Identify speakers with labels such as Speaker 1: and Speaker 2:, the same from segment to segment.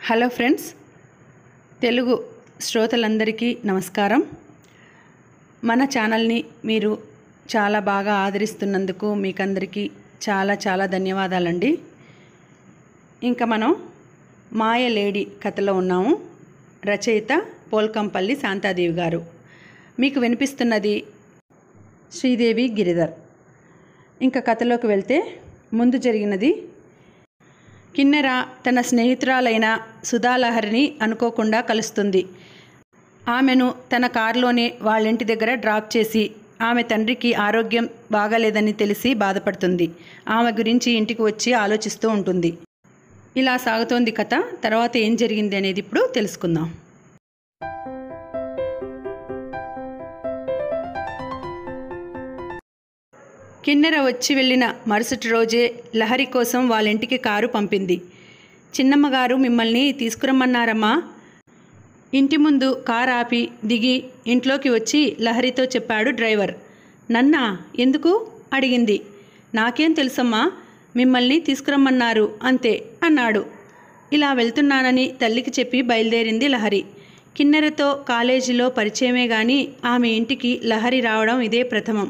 Speaker 1: hello friends Telugu శ్రోతలందరికీ నమస్కారం మన ఛానల్ని మీరు చాలా బాగా ఆదరిస్తున్నందుకు మీకందరికీ చాలా చాలా ధన్యవాదాలండి ఇంకా మనం మాయ లేడీ కథలో ఉన్నాము రచయిత పోల్కంపల్లి శాంతాదేవి గారు మీకు వినిపిస్తున్నది శ్రీదేవి గిరిధర్ ఇంకా కథలోకి వెళ్తే ముందు జరిగినది కిన్నెర తన స్నేహితురాలైన సుధాలహరిని అనుకోకుండా కలుస్తుంది ఆమెను తన కారులోనే వాళ్ళింటి దగ్గర డ్రాప్ చేసి ఆమె తండ్రికి ఆరోగ్యం బాగాలేదని తెలిసి బాధపడుతుంది ఆమె గురించి ఇంటికి వచ్చి ఆలోచిస్తూ ఉంటుంది ఇలా సాగుతోంది కథ తర్వాత ఏం జరిగింది అనేది ఇప్పుడు తెలుసుకుందాం కిన్నెర వచ్చి వెళ్ళిన మరుసటి రోజే లహరి కోసం వాళ్ళింటికి కారు పంపింది చిన్నమ్మగారు మిమ్మల్ని తీసుకురమ్మన్నారమ్మా ఇంటి ముందు కారు ఆపి దిగి ఇంట్లోకి వచ్చి లహరితో చెప్పాడు డ్రైవర్ నన్నా ఎందుకు అడిగింది నాకేం తెలుసమ్మా మిమ్మల్ని తీసుకురమ్మన్నారు అంతే అన్నాడు ఇలా వెళ్తున్నానని తల్లికి చెప్పి బయలుదేరింది లహరి కిన్నెరతో కాలేజీలో పరిచయమే గాని ఆమె ఇంటికి లహరి రావడం ఇదే ప్రథమం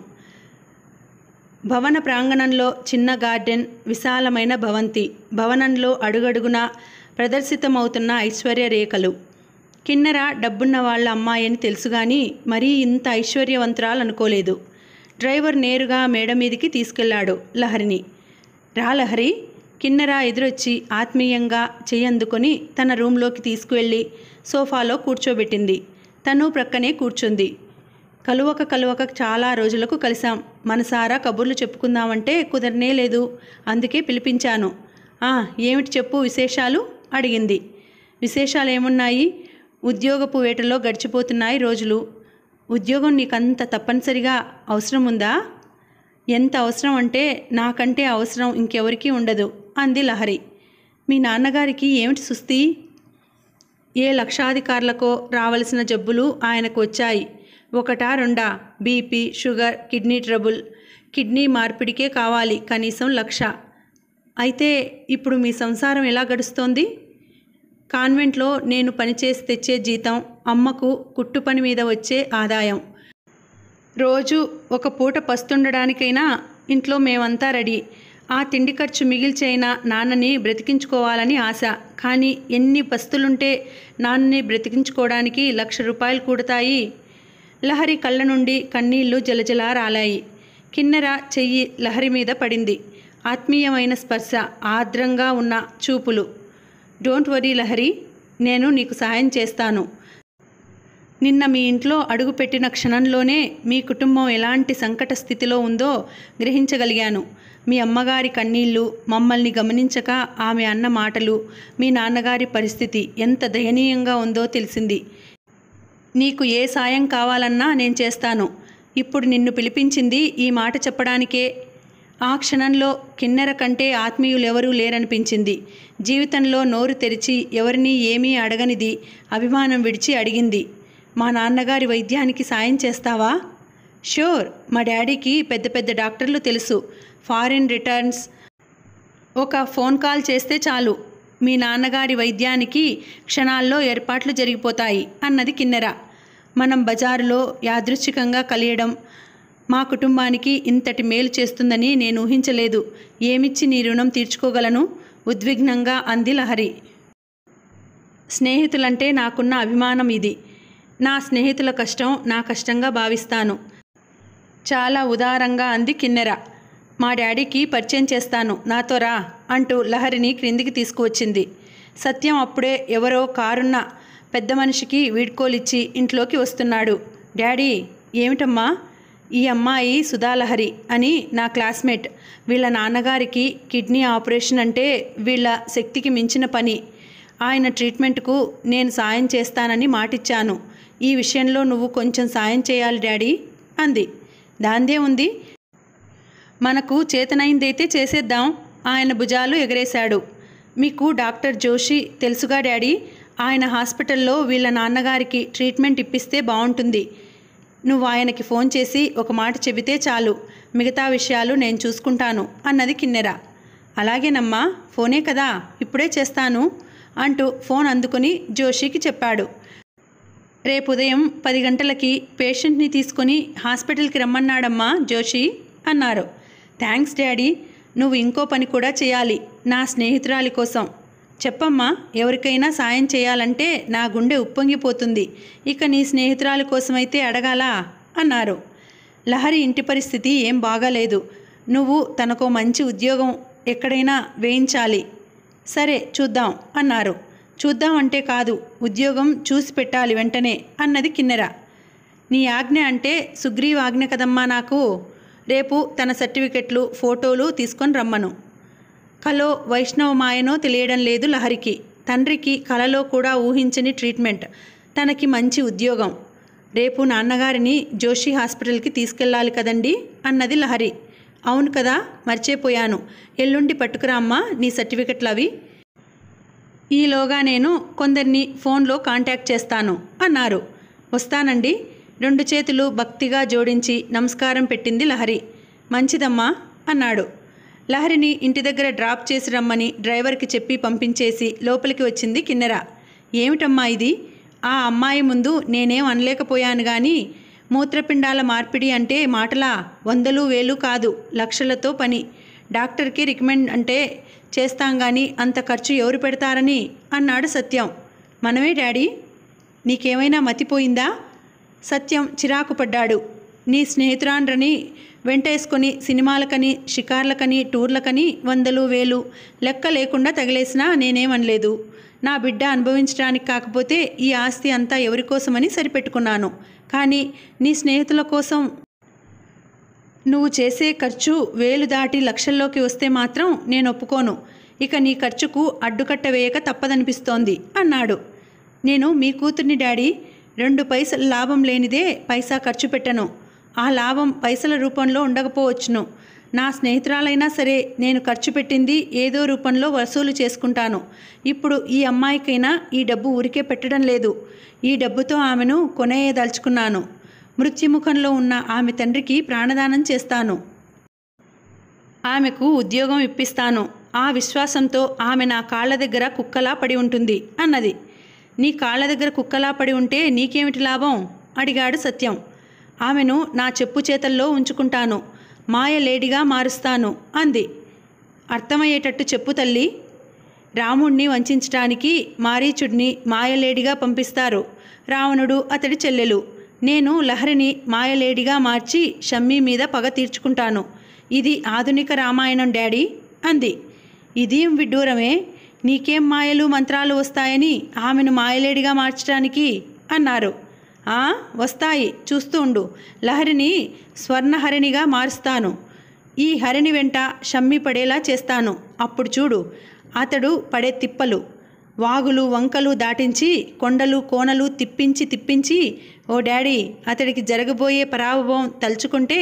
Speaker 1: భవన ప్రాంగణంలో చిన్న గార్డెన్ విశాలమైన భవంతి భవనంలో అడుగడుగునా ప్రదర్శితమవుతున్న ఐశ్వర్య రేఖలు కిన్నెర డబ్బున్న వాళ్ళ అమ్మాయి అని తెలుసు కానీ మరీ ఇంత ఐశ్వర్యవంతురాలు అనుకోలేదు డ్రైవర్ నేరుగా మేడ మీదికి తీసుకెళ్లాడు లహరిని రా లహరి కిన్నెర ఎదురొచ్చి ఆత్మీయంగా చెయ్యందుకొని తన రూంలోకి తీసుకువెళ్ళి సోఫాలో కూర్చోబెట్టింది తను ప్రక్కనే కూర్చుంది కలువక కలువక చాలా రోజులకు కలిసాం మనసారా కబుర్లు చెప్పుకుందామంటే కుదరనే లేదు అందుకే పిలిపించాను "ఆ, ఏమిటి చెప్పు విశేషాలు అడిగింది విశేషాలు ఏమున్నాయి ఉద్యోగపు వేటలో గడిచిపోతున్నాయి రోజులు ఉద్యోగం నీకంత తప్పనిసరిగా అవసరం ఉందా ఎంత అవసరం అంటే నాకంటే అవసరం ఇంకెవరికీ ఉండదు అంది లహరి మీ నాన్నగారికి ఏమిటి సుస్థి ఏ లక్షాధికారులకో రావలసిన జబ్బులు ఆయనకు వచ్చాయి ఒకటా రెండా BP sugar kidney trouble kidney మార్పిడికే కావాలి కనీసం లక్ష అయితే ఇప్పుడు మీ సంసారం ఎలా గడుస్తోంది కాన్వెంట్లో నేను పనిచేసి తెచ్చే జీతం అమ్మకు కుట్టు పని మీద వచ్చే ఆదాయం రోజు ఒక పూట పస్తుండడానికైనా ఇంట్లో మేమంతా రెడీ ఆ తిండి ఖర్చు మిగిల్చైనా నాన్నని బ్రతికించుకోవాలని ఆశ కానీ ఎన్ని పస్తులుంటే నాన్నని బ్రతికించుకోవడానికి లక్ష రూపాయలు కూడతాయి లహరి కళ్ళ నుండి కన్నీళ్లు జలజలా రాలాయి కిన్నెర చెయ్యి లహరి మీద పడింది ఆత్మీయమైన స్పర్శ ఆర్ద్రంగా ఉన్న చూపులు డోంట్ వరీ లహరి నేను నీకు సహాయం చేస్తాను నిన్న మీ ఇంట్లో అడుగుపెట్టిన క్షణంలోనే మీ కుటుంబం ఎలాంటి సంకట స్థితిలో ఉందో గ్రహించగలిగాను మీ అమ్మగారి కన్నీళ్లు మమ్మల్ని గమనించక ఆమె అన్న మాటలు మీ నాన్నగారి పరిస్థితి ఎంత దయనీయంగా ఉందో తెలిసింది నీకు ఏ సాయం కావాలన్నా నేను చేస్తాను ఇప్పుడు నిన్ను పిలిపించింది ఈ మాట చెప్పడానికే ఆ క్షణంలో కిన్నెర కంటే ఆత్మీయులెవరూ లేరనిపించింది జీవితంలో నోరు తెరిచి ఎవరినీ ఏమీ అడగనిది అభిమానం విడిచి అడిగింది మా నాన్నగారి వైద్యానికి సాయం చేస్తావా షూర్ మా డాడీకి పెద్ద పెద్ద డాక్టర్లు తెలుసు ఫారిన్ రిటర్న్స్ ఒక ఫోన్ కాల్ చేస్తే చాలు మీ నాన్నగారి వైద్యానికి క్షణాల్లో ఏర్పాట్లు జరిగిపోతాయి అన్నది కిన్నెర మనం బజారులో యాదృచ్ఛికంగా కలియడం మా కుటుంబానికి ఇంతటి మేలు చేస్తుందని నేను ఊహించలేదు ఏమిచ్చి నీ రుణం తీర్చుకోగలను ఉద్విగ్నంగా అంది లహరి స్నేహితులంటే నాకున్న అభిమానం ఇది నా స్నేహితుల కష్టం నా కష్టంగా భావిస్తాను చాలా ఉదారంగా అంది కిన్నెర మా డాడీకి పరిచయం చేస్తాను నాతో రా అంటూ లహరిని క్రిందికి తీసుకువచ్చింది సత్యం అప్పుడే ఎవరో కారున్న పెద్ద మనిషికి వీడ్కోలిచ్చి ఇంట్లోకి వస్తున్నాడు డాడీ ఏమిటమ్మా ఈ అమ్మాయి సుధాలహరి అని నా క్లాస్మేట్ వీళ్ళ నాన్నగారికి కిడ్నీ ఆపరేషన్ అంటే వీళ్ళ శక్తికి మించిన పని ఆయన ట్రీట్మెంట్కు నేను సాయం చేస్తానని మాటిచ్చాను ఈ విషయంలో నువ్వు కొంచెం సాయం చేయాలి డాడీ అంది దాందే ఉంది మనకు చేతనైందైతే చేసేద్దాం ఆయన భుజాలు ఎగరేశాడు మీకు డాక్టర్ జోషి తెలుసుగా డాడీ ఆయన హాస్పిటల్లో వీళ్ళ నాన్నగారికి ట్రీట్మెంట్ ఇప్పిస్తే బాగుంటుంది నువ్వు ఆయనకి ఫోన్ చేసి ఒక మాట చెబితే చాలు మిగతా విషయాలు నేను చూసుకుంటాను అన్నది కిన్నెర అలాగేనమ్మా ఫోనే కదా ఇప్పుడే చేస్తాను అంటూ ఫోన్ అందుకొని జోషికి చెప్పాడు రేపు ఉదయం పది గంటలకి పేషెంట్ని తీసుకొని హాస్పిటల్కి రమ్మన్నాడమ్మా జోషి అన్నారు థ్యాంక్స్ డాడీ నువ్వు ఇంకో పని కూడా చేయాలి నా స్నేహితురాలి కోసం చెప్పమ్మా ఎవరికైనా సాయం చేయాలంటే నా గుండె ఉప్పొంగిపోతుంది ఇక నీ స్నేహితురాలి కోసమైతే అడగాలా అన్నారు లహరి ఇంటి పరిస్థితి ఏం బాగాలేదు నువ్వు తనకో మంచి ఉద్యోగం ఎక్కడైనా వేయించాలి సరే చూద్దాం అన్నారు చూద్దాం అంటే కాదు ఉద్యోగం చూసి పెట్టాలి వెంటనే అన్నది కిన్నెర నీ ఆజ్ఞ అంటే సుగ్రీవ్ ఆజ్ఞ కదమ్మా నాకు రేపు తన సర్టిఫికెట్లు ఫోటోలు తీసుకొని రమ్మను కలో వైష్ణవ మాయనో తెలియడం లేదు లహరికి తండ్రికి కలలో కూడా ఊహించని ట్రీట్మెంట్ తనకి మంచి ఉద్యోగం రేపు నాన్నగారిని జోషి హాస్పిటల్కి తీసుకెళ్ళాలి కదండి అన్నది లహరి అవును కదా మర్చిపోయాను ఎల్లుండి పట్టుకురా అమ్మా నీ సర్టిఫికెట్లు అవి ఈలోగా నేను కొందరిని ఫోన్లో కాంటాక్ట్ చేస్తాను అన్నారు వస్తానండి రెండు చేతులు భక్తిగా జోడించి నమస్కారం పెట్టింది లహరి మంచిదమ్మా అన్నాడు లహరిని ఇంటి దగ్గర డ్రాప్ చేసి రమ్మని డ్రైవర్కి చెప్పి పంపించేసి లోపలికి వచ్చింది కిన్నెర ఏమిటమ్మా ఇది ఆ అమ్మాయి ముందు నేనేం అనలేకపోయాను కానీ మూత్రపిండాల మార్పిడి అంటే మాటలా వందలు వేలు కాదు లక్షలతో పని డాక్టర్కి రికమెండ్ అంటే చేస్తాం కానీ అంత ఖర్చు ఎవరు పెడతారని అన్నాడు సత్యం మనమే డాడీ నీకేమైనా మతిపోయిందా సత్యం చిరాకు పడ్డాడు నీ స్నేహితురాండ్రని వెంటేసుకొని సినిమాలకని షికార్లకని టూర్లకని వందలు వేలు లెక్క లేకుండా తగిలేసినా నేనేమనలేదు నా బిడ్డ అనుభవించడానికి కాకపోతే ఈ ఆస్తి అంతా ఎవరి కోసమని సరిపెట్టుకున్నాను కానీ నీ స్నేహితుల కోసం నువ్వు చేసే ఖర్చు వేలు దాటి లక్షల్లోకి వస్తే మాత్రం నేను ఒప్పుకోను ఇక నీ ఖర్చుకు అడ్డుకట్ట వేయక తప్పదనిపిస్తోంది అన్నాడు నేను మీ కూతుర్ని డాడీ రెండు పైసల లాభం లేనిదే పైసా ఖర్చు పెట్టను ఆ లాభం పైసల రూపంలో ఉండకపోవచ్చును నా స్నేహితురాలైనా సరే నేను ఖర్చు పెట్టింది ఏదో రూపంలో వసూలు చేసుకుంటాను ఇప్పుడు ఈ అమ్మాయికైనా ఈ డబ్బు ఊరికే పెట్టడం లేదు ఈ డబ్బుతో ఆమెను కొనేయదలుచుకున్నాను మృత్యుముఖంలో ఉన్న ఆమె తండ్రికి ప్రాణదానం చేస్తాను ఆమెకు ఉద్యోగం ఇప్పిస్తాను ఆ విశ్వాసంతో ఆమె నా కాళ్ళ దగ్గర కుక్కలా పడి ఉంటుంది అన్నది నీ కాళ్ళ దగ్గర కుక్కలా పడి ఉంటే నీకేమిటి లాభం అడిగాడు సత్యం ఆమెను నా చెప్పు చేతల్లో ఉంచుకుంటాను మాయ లేడిగా మారుస్తాను అంది అర్థమయ్యేటట్టు చెప్పు తల్లి రాముణ్ణి వంచడానికి మారీచుడిని మాయలేడిగా పంపిస్తారు రావణుడు అతడి చెల్లెలు నేను లహరిని మాయలేడిగా మార్చి షమ్మీ మీద పగ తీర్చుకుంటాను ఇది ఆధునిక రామాయణం డాడీ అంది ఇదేం విడ్డూరమే నీకేం మాయలు మంత్రాలు వస్తాయని ఆమెను మాయలేడిగా మార్చడానికి అన్నారు "ఆ, వస్తాయి చూస్తూ ఉండు లహరిని స్వర్ణహరిణిగా మారుస్తాను ఈ హరిణి వెంట షమ్మి పడేలా చేస్తాను అప్పుడు చూడు అతడు పడే తిప్పలు వాగులు వంకలు దాటించి కొండలు కోనలు తిప్పించి తిప్పించి ఓ డాడీ అతడికి జరగబోయే పరాభవం తలుచుకుంటే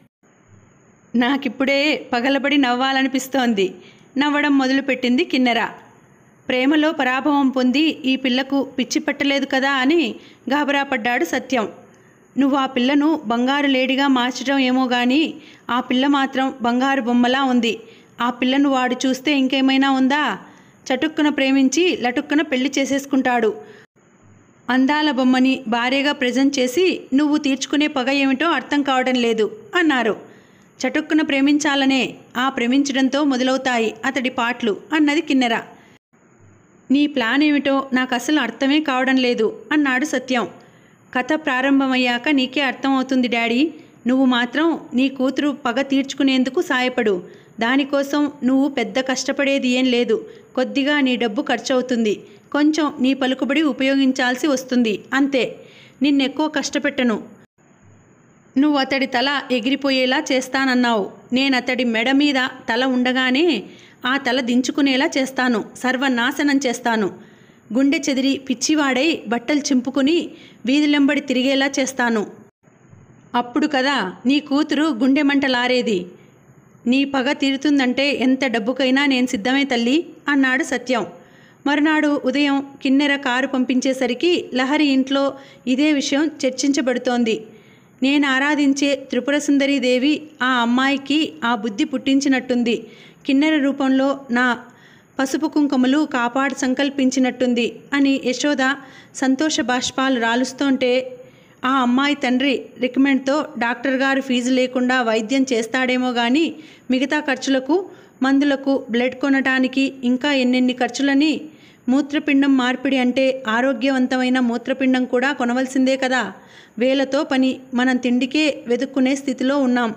Speaker 1: నాకిప్పుడే పగలబడి నవ్వాలనిపిస్తోంది నవ్వడం మొదలుపెట్టింది కిన్నెర ప్రేమలో పరాభవం పొంది ఈ పిల్లకు పిచ్చి పట్టలేదు కదా అని గాబరా పడ్డాడు సత్యం నువ్వు ఆ పిల్లను బంగారు లేడిగా మార్చడం ఏమో గాని ఆ పిల్ల మాత్రం బంగారు బొమ్మలా ఉంది ఆ పిల్లను వాడు చూస్తే ఇంకేమైనా ఉందా చటుక్కున ప్రేమించి లటుక్కున పెళ్లి చేసేసుకుంటాడు అందాల బొమ్మని భార్యగా ప్రజెంట్ చేసి నువ్వు తీర్చుకునే పగ ఏమిటో అర్థం కావడం లేదు అన్నారు చటుక్కున ప్రేమించాలనే ఆ ప్రేమించడంతో మొదలవుతాయి అతడి పాటలు అన్నది కిన్నెర నీ ప్లాన్ ఏమిటో నాకు అసలు అర్థమే కావడం లేదు అన్నాడు సత్యం కథ ప్రారంభమయ్యాక నీకే అర్థమవుతుంది డాడీ నువ్వు మాత్రం నీ కూతురు పగ తీర్చుకునేందుకు సాయపడు దానికోసం నువ్వు పెద్ద కష్టపడేది ఏం లేదు కొద్దిగా నీ డబ్బు ఖర్చవుతుంది కొంచెం నీ పలుకుబడి ఉపయోగించాల్సి వస్తుంది అంతే నిన్నెక్కువ కష్టపెట్టను నువ్వు అతడి తల ఎగిరిపోయేలా చేస్తానన్నావు నేను అతడి మెడ మీద తల ఉండగానే ఆ తల దించుకునేలా చేస్తాను సర్వనాశనం చేస్తాను గుండె చెదిరి పిచ్చివాడై బట్టలు చింపుకుని వీధులెంబడి తిరిగేలా చేస్తాను అప్పుడు కదా నీ కూతురు గుండె మంటలారేది నీ పగ తీరుతుందంటే ఎంత డబ్బుకైనా నేను సిద్ధమే తల్లి అన్నాడు సత్యం మరునాడు ఉదయం కిన్నెర కారు పంపించేసరికి లహరి ఇంట్లో ఇదే విషయం చర్చించబడుతోంది నేను ఆరాధించే త్రిపుర దేవి ఆ అమ్మాయికి ఆ బుద్ధి పుట్టించినట్టుంది కిన్నెర రూపంలో నా పసుపు కుంకుమలు కాపాడు సంకల్పించినట్టుంది అని యశోద సంతోష బాష్పాలు రాలుస్తుంటే ఆ అమ్మాయి తండ్రి రికమెండ్తో డాక్టర్ గారు ఫీజు లేకుండా వైద్యం చేస్తాడేమో కానీ మిగతా ఖర్చులకు మందులకు బ్లడ్ కొనడానికి ఇంకా ఎన్నెన్ని ఖర్చులని మూత్రపిండం మార్పిడి అంటే ఆరోగ్యవంతమైన మూత్రపిండం కూడా కొనవలసిందే కదా వేలతో పని మనం తిండికే వెతుక్కునే స్థితిలో ఉన్నాం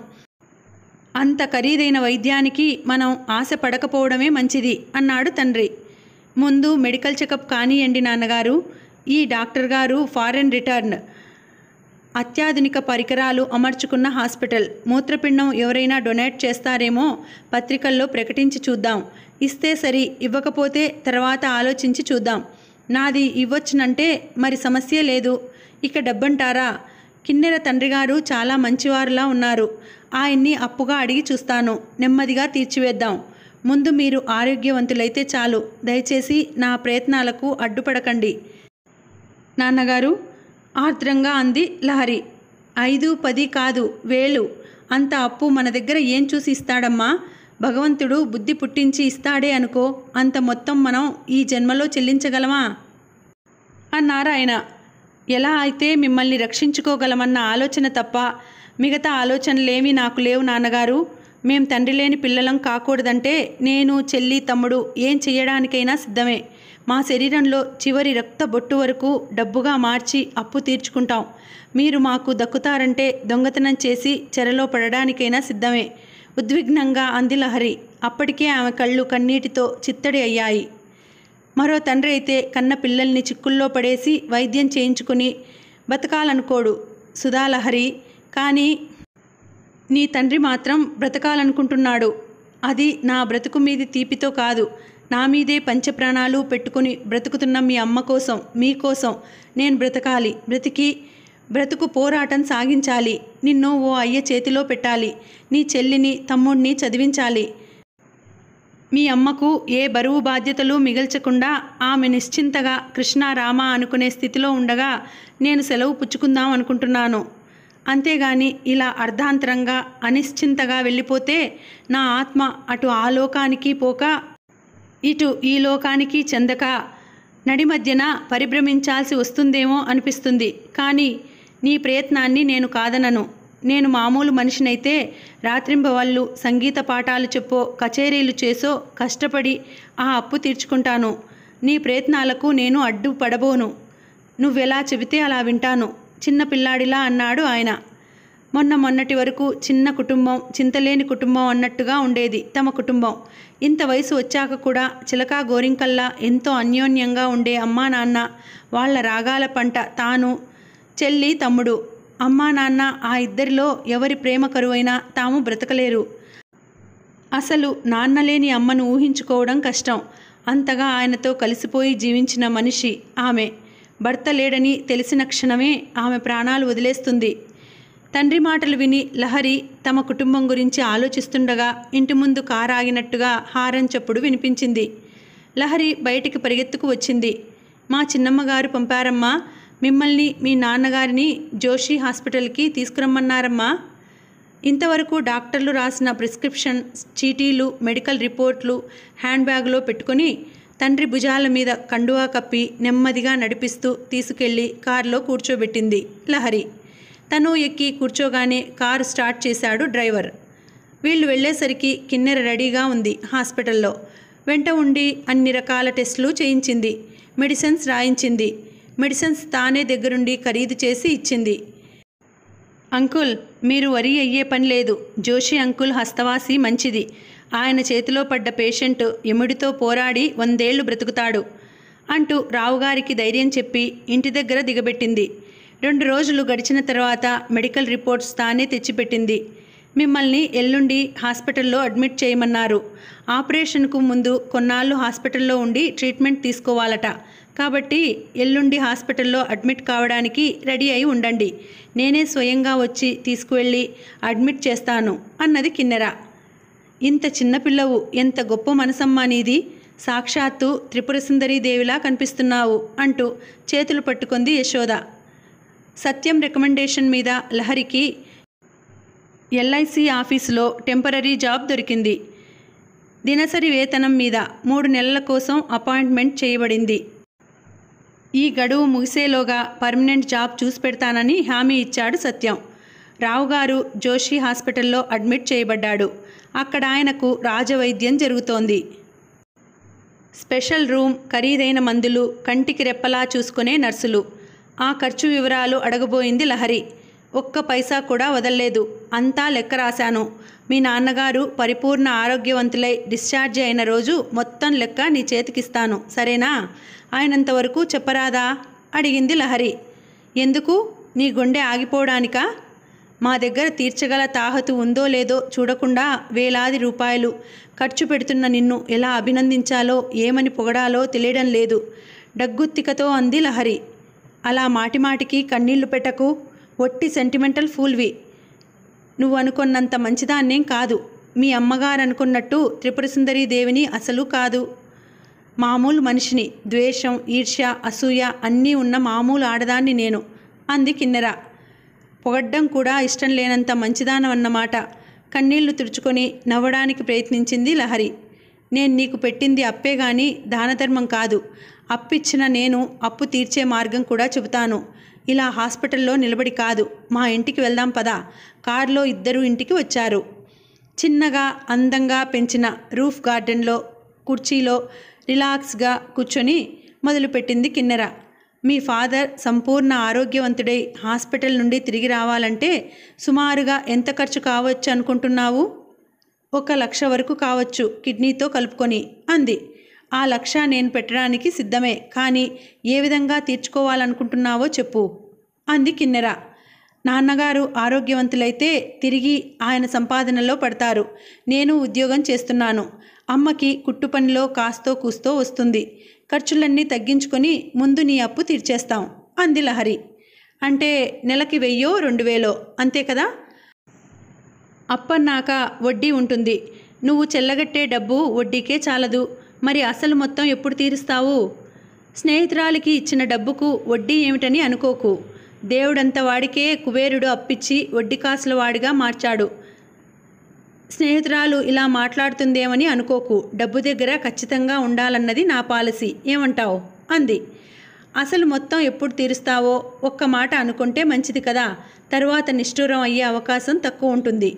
Speaker 1: అంత ఖరీదైన వైద్యానికి మనం ఆశ పడకపోవడమే మంచిది అన్నాడు తండ్రి ముందు మెడికల్ చెకప్ కానియండి నాన్నగారు ఈ డాక్టర్ గారు ఫారెన్ రిటర్న్ అత్యాధునిక పరికరాలు అమర్చుకున్న హాస్పిటల్ మూత్రపిండం ఎవరైనా డొనేట్ చేస్తారేమో పత్రికల్లో ప్రకటించి చూద్దాం ఇస్తే సరి ఇవ్వకపోతే తర్వాత ఆలోచించి చూద్దాం నాది ఇవ్వచ్చునంటే మరి సమస్య లేదు ఇక డబ్బంటారా కిన్నెర తండ్రి గారు చాలా మంచివారులా ఉన్నారు ఆయన్ని అప్పుగా అడిగి చూస్తాను నెమ్మదిగా తీర్చివేద్దాం ముందు మీరు ఆరోగ్యవంతులైతే చాలు దయచేసి నా ప్రయత్నాలకు అడ్డుపడకండి నాన్నగారు ఆర్ద్రంగా అంది లహరి ఐదు పది కాదు వేలు అంత అప్పు మన దగ్గర ఏం చూసి ఇస్తాడమ్మా భగవంతుడు బుద్ధి పుట్టించి ఇస్తాడే అనుకో అంత మొత్తం మనం ఈ జన్మలో చెల్లించగలమా అన్నారు ఆయన ఎలా అయితే మిమ్మల్ని రక్షించుకోగలమన్న ఆలోచన తప్ప మిగతా ఆలోచనలేమీ నాకు లేవు నాన్నగారు మేం తండ్రి లేని పిల్లలం కాకూడదంటే నేను చెల్లి తమ్ముడు ఏం చెయ్యడానికైనా సిద్ధమే మా శరీరంలో చివరి రక్త బొట్టు వరకు డబ్బుగా మార్చి అప్పు తీర్చుకుంటాం మీరు మాకు దక్కుతారంటే దొంగతనం చేసి చెరలో పడడానికైనా సిద్ధమే ఉద్విగ్నంగా అంది లహరి అప్పటికే ఆమె కళ్ళు కన్నీటితో చిత్తడి అయ్యాయి మరో తండ్రి అయితే కన్న పిల్లల్ని చిక్కుల్లో పడేసి వైద్యం చేయించుకుని బతకాలనుకోడు సుధాలహరి కానీ నీ తండ్రి మాత్రం బ్రతకాలనుకుంటున్నాడు అది నా బ్రతుకు మీది తీపితో కాదు నా మీదే పంచప్రాణాలు పెట్టుకుని బ్రతుకుతున్న మీ అమ్మ కోసం మీకోసం నేను బ్రతకాలి బ్రతికి బ్రతుకు పోరాటం సాగించాలి నిన్ను ఓ అయ్య చేతిలో పెట్టాలి నీ చెల్లిని తమ్ముణ్ణి చదివించాలి మీ అమ్మకు ఏ బరువు బాధ్యతలు మిగల్చకుండా ఆమె నిశ్చింతగా కృష్ణ రామ అనుకునే స్థితిలో ఉండగా నేను సెలవు పుచ్చుకుందాం అనుకుంటున్నాను అంతేగాని ఇలా అర్ధాంతరంగా అనిశ్చింతగా వెళ్ళిపోతే నా ఆత్మ అటు ఆ లోకానికి పోక ఇటు ఈ లోకానికి చెందక నడి మధ్యన పరిభ్రమించాల్సి వస్తుందేమో అనిపిస్తుంది కానీ నీ ప్రయత్నాన్ని నేను కాదనను నేను మామూలు మనిషినైతే రాత్రింబవళ్ళు సంగీత పాఠాలు చెప్పో కచేరీలు చేసో కష్టపడి ఆ అప్పు తీర్చుకుంటాను నీ ప్రయత్నాలకు నేను అడ్డుపడబోను నువ్వెలా చెబితే అలా వింటాను చిన్న పిల్లాడిలా అన్నాడు ఆయన మొన్న మొన్నటి వరకు చిన్న కుటుంబం చింతలేని కుటుంబం అన్నట్టుగా ఉండేది తమ కుటుంబం ఇంత వయసు వచ్చాక కూడా చిలకా గోరింకల్లా ఎంతో అన్యోన్యంగా ఉండే అమ్మా నాన్న వాళ్ళ రాగాల పంట తాను చెల్లి తమ్ముడు అమ్మా నాన్న ఆ ఇద్దరిలో ఎవరి ప్రేమ కరువైనా తాము బ్రతకలేరు అసలు నాన్న లేని అమ్మను ఊహించుకోవడం కష్టం అంతగా ఆయనతో కలిసిపోయి జీవించిన మనిషి ఆమె భర్త లేడని తెలిసిన క్షణమే ఆమె ప్రాణాలు వదిలేస్తుంది తండ్రి మాటలు విని లహరి తమ కుటుంబం గురించి ఆలోచిస్తుండగా ఇంటి ముందు కారు ఆగినట్టుగా హారన్ చప్పుడు వినిపించింది లహరి బయటికి పరిగెత్తుకు వచ్చింది మా చిన్నమ్మగారు పంపారమ్మా మిమ్మల్ని మీ నాన్నగారిని జోషి హాస్పిటల్కి తీసుకురమ్మన్నారమ్మా ఇంతవరకు డాక్టర్లు రాసిన ప్రిస్క్రిప్షన్ చీటీలు మెడికల్ రిపోర్ట్లు హ్యాండ్ బ్యాగ్లో పెట్టుకొని తండ్రి భుజాల మీద కండువా కప్పి నెమ్మదిగా నడిపిస్తూ తీసుకెళ్లి కారులో కూర్చోబెట్టింది లహరి తను ఎక్కి కూర్చోగానే కారు స్టార్ట్ చేశాడు డ్రైవర్ వీళ్ళు వెళ్ళేసరికి కిన్నెర రెడీగా ఉంది హాస్పిటల్లో వెంట ఉండి అన్ని రకాల టెస్టులు చేయించింది మెడిసిన్స్ రాయించింది మెడిసిన్స్ తానే దగ్గరుండి ఖరీదు చేసి ఇచ్చింది అంకుల్ మీరు వరి అయ్యే పని లేదు జోషి అంకుల్ హస్తవాసి మంచిది ఆయన చేతిలో పడ్డ పేషెంట్ ఎముడితో పోరాడి వందేళ్లు బ్రతుకుతాడు అంటూ రావుగారికి ధైర్యం చెప్పి ఇంటి దగ్గర దిగబెట్టింది రెండు రోజులు గడిచిన తర్వాత మెడికల్ రిపోర్ట్స్ తానే తెచ్చిపెట్టింది మిమ్మల్ని ఎల్లుండి హాస్పిటల్లో అడ్మిట్ చేయమన్నారు ఆపరేషన్కు ముందు కొన్నాళ్ళు హాస్పిటల్లో ఉండి ట్రీట్మెంట్ తీసుకోవాలట కాబట్టి ఎల్లుండి హాస్పిటల్లో అడ్మిట్ కావడానికి రెడీ అయి ఉండండి నేనే స్వయంగా వచ్చి తీసుకువెళ్ళి అడ్మిట్ చేస్తాను అన్నది కిన్నెర ఇంత చిన్నపిల్లవు ఎంత గొప్ప మనసమ్మా నీది సాక్షాత్తు త్రిపుర దేవిలా కనిపిస్తున్నావు అంటూ చేతులు పట్టుకుంది యశోద సత్యం రికమెండేషన్ మీద లహరికి ఎల్ఐసి ఆఫీసులో టెంపరీ జాబ్ దొరికింది దినసరి వేతనం మీద మూడు నెలల కోసం అపాయింట్మెంట్ చేయబడింది ఈ గడువు ముగిసేలోగా పర్మనెంట్ జాబ్ చూసి పెడతానని హామీ ఇచ్చాడు సత్యం రావుగారు జోషి హాస్పిటల్లో అడ్మిట్ చేయబడ్డాడు అక్కడ ఆయనకు రాజవైద్యం జరుగుతోంది స్పెషల్ రూమ్ ఖరీదైన మందులు కంటికి రెప్పలా చూసుకునే నర్సులు ఆ ఖర్చు వివరాలు అడగబోయింది లహరి ఒక్క పైసా కూడా వదల్లేదు అంతా లెక్క రాశాను మీ నాన్నగారు పరిపూర్ణ ఆరోగ్యవంతులై డిశ్చార్జ్ అయిన రోజు మొత్తం లెక్క నీ చేతికిస్తాను సరేనా ఆయనంతవరకు చెప్పరాదా అడిగింది లహరి ఎందుకు నీ గుండె ఆగిపోవడానికా మా దగ్గర తీర్చగల తాహతు ఉందో లేదో చూడకుండా వేలాది రూపాయలు ఖర్చు పెడుతున్న నిన్ను ఎలా అభినందించాలో ఏమని పొగడాలో తెలియడం లేదు డగ్గుత్తికతో అంది లహరి అలా మాటిమాటికి కన్నీళ్లు పెట్టకు ఒట్టి సెంటిమెంటల్ ఫూల్వి నువ్వు అనుకున్నంత మంచిదాన్నేం కాదు మీ అమ్మగారు అనుకున్నట్టు త్రిపుర సుందరీ దేవిని అసలు కాదు మామూలు మనిషిని ద్వేషం ఈర్ష్య అసూయ అన్నీ ఉన్న మామూలు ఆడదాన్ని నేను అంది కిన్నెర పొగడ్డం కూడా ఇష్టం లేనంత మంచిదానం అన్నమాట కన్నీళ్లు తుడుచుకొని నవ్వడానికి ప్రయత్నించింది లహరి నేను నీకు పెట్టింది అప్పే గాని దానధర్మం కాదు అప్పిచ్చిన నేను అప్పు తీర్చే మార్గం కూడా చెబుతాను ఇలా హాస్పిటల్లో నిలబడి కాదు మా ఇంటికి వెళ్దాం పదా కారులో ఇద్దరు ఇంటికి వచ్చారు చిన్నగా అందంగా పెంచిన రూఫ్ గార్డెన్లో కుర్చీలో రిలాక్స్గా కూర్చొని మొదలుపెట్టింది కిన్నెర మీ ఫాదర్ సంపూర్ణ ఆరోగ్యవంతుడై హాస్పిటల్ నుండి తిరిగి రావాలంటే సుమారుగా ఎంత ఖర్చు కావచ్చు అనుకుంటున్నావు ఒక లక్ష వరకు కావచ్చు కిడ్నీతో కలుపుకొని అంది ఆ లక్ష నేను పెట్టడానికి సిద్ధమే కానీ ఏ విధంగా తీర్చుకోవాలనుకుంటున్నావో చెప్పు అంది కిన్నెర నాన్నగారు ఆరోగ్యవంతులైతే తిరిగి ఆయన సంపాదనలో పడతారు నేను ఉద్యోగం చేస్తున్నాను అమ్మకి కుట్టు పనిలో కాస్తో కూస్తో వస్తుంది ఖర్చులన్నీ తగ్గించుకొని ముందు నీ అప్పు తీర్చేస్తాం అంది లహరి అంటే నెలకి వెయ్యో రెండు వేలో అంతే కదా అప్పన్నాక వడ్డీ ఉంటుంది నువ్వు చెల్లగట్టే డబ్బు వడ్డీకే చాలదు మరి అసలు మొత్తం ఎప్పుడు తీరుస్తావు స్నేహితురాలికి ఇచ్చిన డబ్బుకు వడ్డీ ఏమిటని అనుకోకు దేవుడంత వాడికే కుబేరుడు అప్పిచ్చి వడ్డీ కాసుల వాడిగా మార్చాడు స్నేహితురాలు ఇలా మాట్లాడుతుందేమని అనుకోకు డబ్బు దగ్గర ఖచ్చితంగా ఉండాలన్నది నా పాలసీ ఏమంటావు అంది అసలు మొత్తం ఎప్పుడు తీరుస్తావో ఒక్క మాట అనుకుంటే మంచిది కదా తరువాత నిష్ఠూరం అయ్యే అవకాశం తక్కువ ఉంటుంది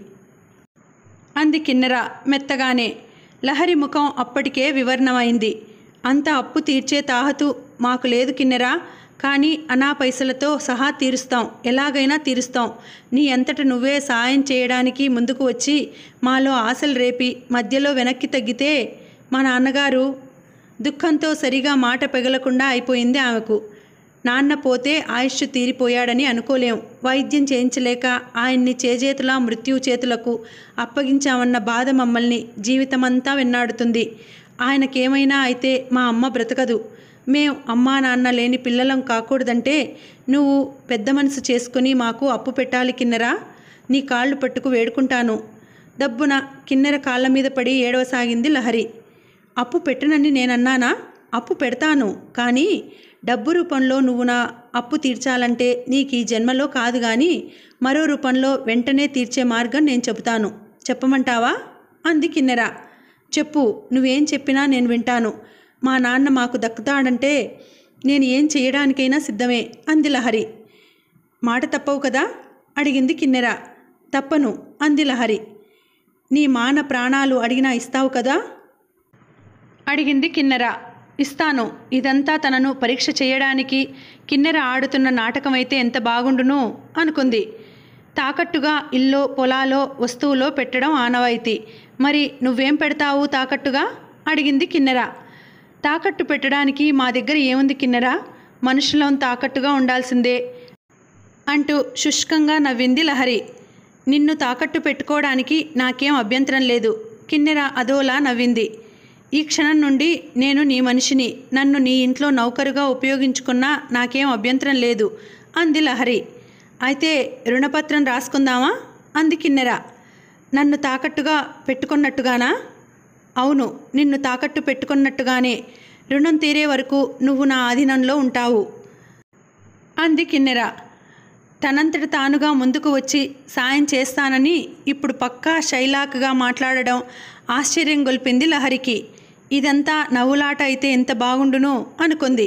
Speaker 1: అంది కిన్నెర మెత్తగానే లహరి ముఖం అప్పటికే వివరణమైంది అంత అప్పు తీర్చే తాహతు మాకు లేదు కిన్నెరా కానీ అనా పైసలతో సహా తీరుస్తాం ఎలాగైనా తీరుస్తాం నీ అంతట నువ్వే సాయం చేయడానికి ముందుకు వచ్చి మాలో ఆశలు రేపి మధ్యలో వెనక్కి తగ్గితే మా నాన్నగారు దుఃఖంతో సరిగా మాట పెగలకుండా అయిపోయింది ఆమెకు నాన్న పోతే ఆయుష్ తీరిపోయాడని అనుకోలేం వైద్యం చేయించలేక ఆయన్ని చేజేతులా మృత్యు చేతులకు అప్పగించామన్న బాధ మమ్మల్ని జీవితమంతా వెన్నాడుతుంది ఆయనకేమైనా అయితే మా అమ్మ బ్రతకదు మేం అమ్మా నాన్న లేని పిల్లలం కాకూడదంటే నువ్వు పెద్ద మనసు చేసుకుని మాకు అప్పు పెట్టాలి కిన్నెరా నీ కాళ్ళు పట్టుకు వేడుకుంటాను దబ్బున కిన్నెర కాళ్ళ మీద పడి ఏడవసాగింది లహరి అప్పు పెట్టనని నేనన్నానా అప్పు పెడతాను కానీ డబ్బు రూపంలో నువ్వు నా అప్పు తీర్చాలంటే నీకు ఈ జన్మలో కాదు కానీ మరో రూపంలో వెంటనే తీర్చే మార్గం నేను చెబుతాను చెప్పమంటావా అంది కిన్నెర చెప్పు నువ్వేం చెప్పినా నేను వింటాను మా నాన్న మాకు దక్కుతాడంటే నేను ఏం చేయడానికైనా సిద్ధమే అంది లహరి మాట తప్పవు కదా అడిగింది కిన్నెర తప్పను అంది లహరి నీ మాన ప్రాణాలు అడిగినా ఇస్తావు కదా అడిగింది కిన్నెర ఇస్తాను ఇదంతా తనను పరీక్ష చేయడానికి కిన్నెర ఆడుతున్న నాటకమైతే ఎంత బాగుండును అనుకుంది తాకట్టుగా ఇల్లో పొలాలో వస్తువులో పెట్టడం ఆనవాయితీ మరి నువ్వేం పెడతావు తాకట్టుగా అడిగింది కిన్నెర తాకట్టు పెట్టడానికి మా దగ్గర ఏముంది కిన్నెర మనుషులం తాకట్టుగా ఉండాల్సిందే అంటూ శుష్కంగా నవ్వింది లహరి నిన్ను తాకట్టు పెట్టుకోవడానికి నాకేం అభ్యంతరం లేదు కిన్నెర అదోలా నవ్వింది ఈ క్షణం నుండి నేను నీ మనిషిని నన్ను నీ ఇంట్లో నౌకరుగా ఉపయోగించుకున్నా నాకేం అభ్యంతరం లేదు అంది లహరి అయితే రుణపత్రం రాసుకుందామా అంది కిన్నెర నన్ను తాకట్టుగా పెట్టుకున్నట్టుగానా అవును నిన్ను తాకట్టు పెట్టుకున్నట్టుగానే రుణం తీరే వరకు నువ్వు నా ఆధీనంలో ఉంటావు అంది కిన్నెర తనంతట తానుగా ముందుకు వచ్చి సాయం చేస్తానని ఇప్పుడు పక్కా శైలాక్గా మాట్లాడడం ఆశ్చర్యం గొల్పింది లహరికి ఇదంతా నవ్వులాట అయితే ఎంత బాగుండునో అనుకుంది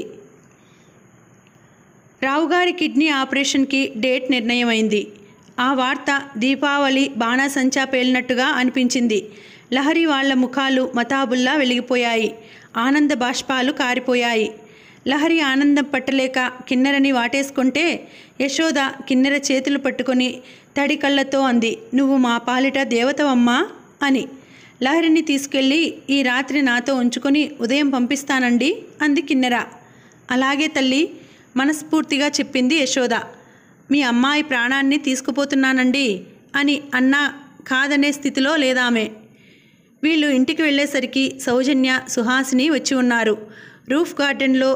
Speaker 1: రావుగారి కిడ్నీ ఆపరేషన్కి డేట్ నిర్ణయమైంది ఆ వార్త దీపావళి బాణాసంచా పేలినట్టుగా అనిపించింది లహరి వాళ్ళ ముఖాలు మతాబుల్లా వెలిగిపోయాయి ఆనంద బాష్పాలు కారిపోయాయి లహరి ఆనందం పట్టలేక కిన్నెరని వాటేసుకుంటే యశోద కిన్నెర చేతులు పట్టుకొని తడి కళ్ళతో అంది నువ్వు మా పాలిట దేవతవమ్మా అని లహరిని తీసుకెళ్ళి ఈ రాత్రి నాతో ఉంచుకొని ఉదయం పంపిస్తానండి అంది కిన్నెర అలాగే తల్లి మనస్ఫూర్తిగా చెప్పింది యశోద మీ అమ్మాయి ప్రాణాన్ని తీసుకుపోతున్నానండి అని అన్నా కాదనే స్థితిలో లేదామె వీళ్ళు ఇంటికి వెళ్ళేసరికి సౌజన్య సుహాసిని వచ్చి ఉన్నారు రూఫ్ గార్డెన్లో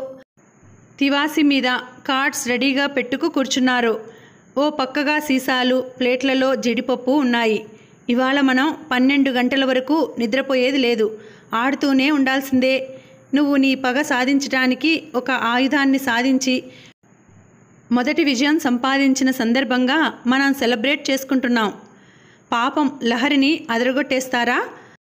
Speaker 1: తివాసి మీద కార్డ్స్ రెడీగా పెట్టుకు కూర్చున్నారు ఓ పక్కగా సీసాలు ప్లేట్లలో జీడిపప్పు ఉన్నాయి ఇవాళ మనం పన్నెండు గంటల వరకు నిద్రపోయేది లేదు ఆడుతూనే ఉండాల్సిందే నువ్వు నీ పగ సాధించడానికి ఒక ఆయుధాన్ని సాధించి మొదటి విజయం సంపాదించిన సందర్భంగా మనం సెలబ్రేట్ చేసుకుంటున్నాం పాపం లహరిని అదరగొట్టేస్తారా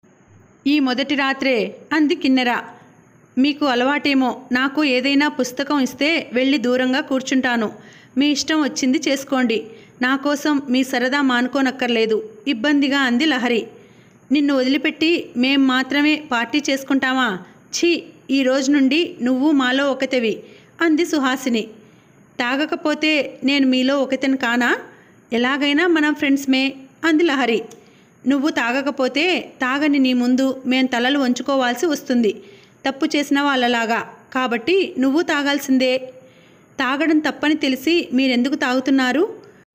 Speaker 1: ఈ మొదటి రాత్రే అంది కిన్నెర మీకు అలవాటేమో నాకు ఏదైనా పుస్తకం ఇస్తే వెళ్ళి దూరంగా కూర్చుంటాను మీ ఇష్టం వచ్చింది చేసుకోండి నా కోసం మీ సరదా మానుకోనక్కర్లేదు ఇబ్బందిగా అంది లహరి నిన్ను వదిలిపెట్టి మేం మాత్రమే పార్టీ చేసుకుంటామా ఛీ ఈ రోజు నుండి నువ్వు మాలో ఒకతివి అంది సుహాసిని తాగకపోతే నేను మీలో ఒకతని కానా ఎలాగైనా మనం ఫ్రెండ్స్మే అంది లహరి నువ్వు తాగకపోతే తాగని నీ ముందు మేం తలలు వంచుకోవాల్సి వస్తుంది తప్పు చేసిన వాళ్ళలాగా కాబట్టి నువ్వు తాగాల్సిందే తాగడం తప్పని తెలిసి మీరెందుకు తాగుతున్నారు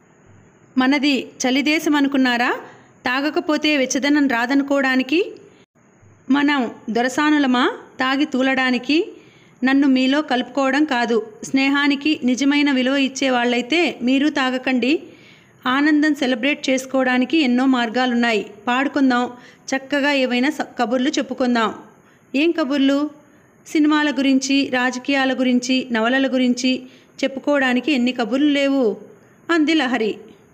Speaker 1: మనది చలిదేశం అనుకున్నారా తాగకపోతే వెచ్చదనం రాదనుకోవడానికి మనం దొరసానులమా తాగి తూలడానికి నన్ను మీలో కలుపుకోవడం కాదు స్నేహానికి నిజమైన విలువ ఇచ్చే వాళ్ళైతే మీరు తాగకండి ఆనందం సెలబ్రేట్ చేసుకోవడానికి ఎన్నో మార్గాలున్నాయి పాడుకుందాం చక్కగా ఏవైనా స- కబుర్లు చెప్పుకుందాం ఏం కబుర్లు సినిమాల గురించి రాజకీయాల గురించి నవలల గురించి చెప్పుకోవడానికి ఎన్ని కబుర్లు లేవు అంది లహరి